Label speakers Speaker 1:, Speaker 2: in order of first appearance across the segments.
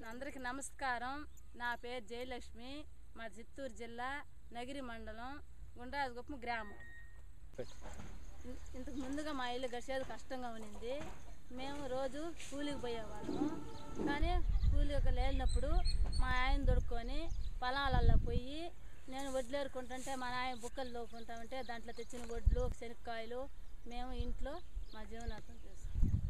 Speaker 1: అందరికీ నమస్కారం నా పేరు జయలక్ష్మి మా చిత్తూరు జిల్లా నగిరి మండలం గుండ్రాజుగుప్పం గ్రామం ఇన్- ఇంతకు ముందుగా మా ఇల్లు గడిచేది కష్టంగా ఉన్నింది మేము రోజు కూలికి పోయేవాళ్ళము కానీ కూలికి లేనప్పుడు మా ఆయన దొడుక్కొని పొలాలల్లో పోయి నేను వడ్లు ఏరుకుంటుంటే మా నాయన బుక్కలు లోకుంటామంటే దాంట్లో తెచ్చిన వడ్లు శనక్కాయలు మేము ఇంట్లో మా జీవనార్థం చేస్తాం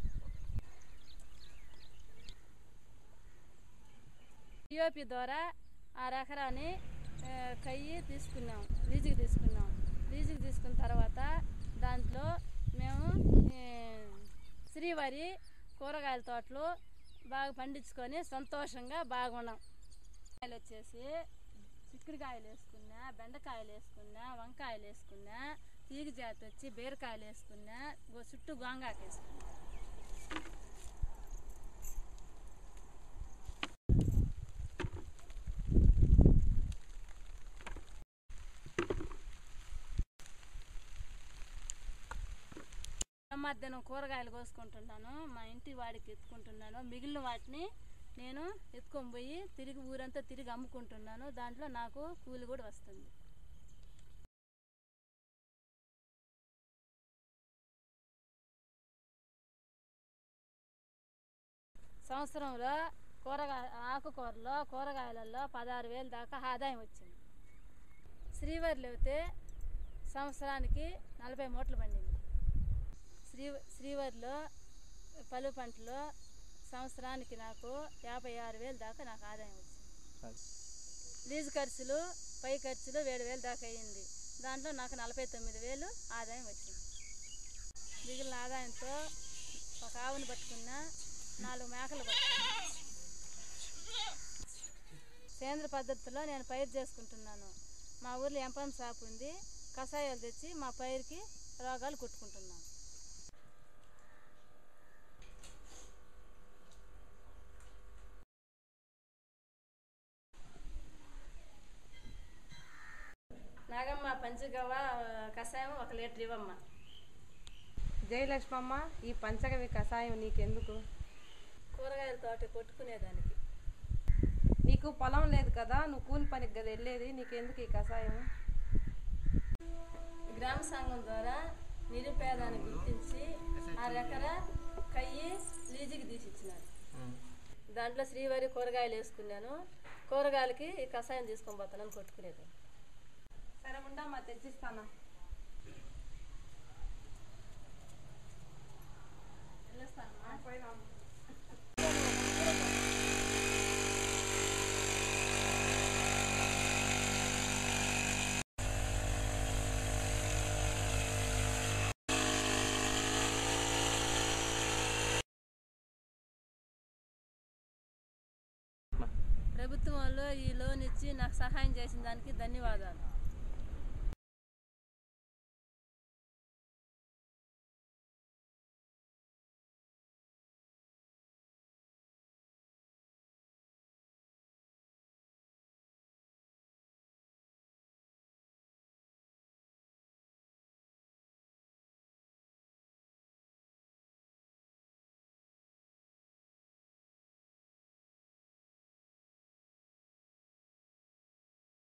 Speaker 1: పిఓపి ద్వారా ఆరు ఎకరాన్ని ఆ, కయ్యి తీసుకున్నాం లీజుకి తీసుకున్నాం లీజుకి తీసుకున్న తర్వాత దాంట్లో మేము ఈ, శ్రీవారి కూరగాయల తోటలు బాగా పండించుకొని సంతోషంగా బాగున్నాం కాయలు వచ్చేసి చిక్కుడుకాయలు వేసుకున్నా బెండకాయలు వేసుకున్నా వంకాయలు వేసుకున్నా తీగ జాతి వచ్చి బీరకాయలు వేసుకున్నా గో- చుట్టూ గోంగాకు వేసుకున్నా మధ్యాహ్నం కూరగాయలు కోసుకుంటున్నాను మా ఇంటి వాడికి ఎత్తుకుంటున్నాను మిగిలిన వాటిని నేను ఎత్తుకొని పోయి తిరిగి ఊరంతా తిరిగి అమ్ముకుంటున్నాను దాంట్లో నాకు కూలి కూడా వస్తుంది సంవత్సరంలో కూరగాయ ఆకుకూరలో కూరగాయలలో పదహారు వేలు దాకా ఆదాయం వచ్చింది శ్రీవారిలో అయితే సంవత్సరానికి నలభై మూటలు పండింది శ్రీ శ్రీవారిలో పలు పంటలో సంవత్సరానికి నాకు యాభై ఆరు వేలు దాకా నాకు ఆదాయం వచ్చింది లీజు ఖర్చులు పై ఖర్చులు ఏడు వేలు దాకా అయ్యింది దాంట్లో నాకు నలభై తొమ్మిది వేలు ఆదాయం వచ్చింది మిగిలిన ఆదాయంతో ఒక ఆవుని పట్టుకున్నా నాలుగు మేకలు పట్టుకున్నా సేంద్ర పద్ధతిలో నేను పైరు చేసుకుంటున్నాను మా ఊర్లో ఎంపం షాప్ ఉంది కషాయాలు తెచ్చి మా పైరుకి రోగాలు కుట్టుకుంటున్నాను నాగమ్మ పంచగవ్వ కషాయం ఒక లీటర్ ఇవ్వమ్మ
Speaker 2: జయలక్ష్మమ్మ ఈ పంచగవి కషాయం నీకెందుకు
Speaker 1: కూరగాయల తోట కొట్టుకునేదానికి
Speaker 2: నీకు పొలం లేదు కదా నువ్వు కూలి పనికి కదా వెళ్ళేది నీకెందుకు ఈ కషాయం
Speaker 1: గ్రామ సంఘం ద్వారా నిరుపేదాన్ని గుర్తించి ఆ రెకర కయ్యి లీజుకి తీసిచ్చినారు దాంట్లో శ్రీవారి కూరగాయలు వేసుకున్నాను కూరగాయలకి ఈ కషాయం తీసుకొని పోతాను కొట్టుకునేది
Speaker 2: సరే ఉండమ్మా తెచ్చిస్తానా
Speaker 1: ప్రభుత్వం వాళ్ళు ఈ లోన్ ఇచ్చి నాకు సహాయం చేసిన దానికి ధన్యవాదాలు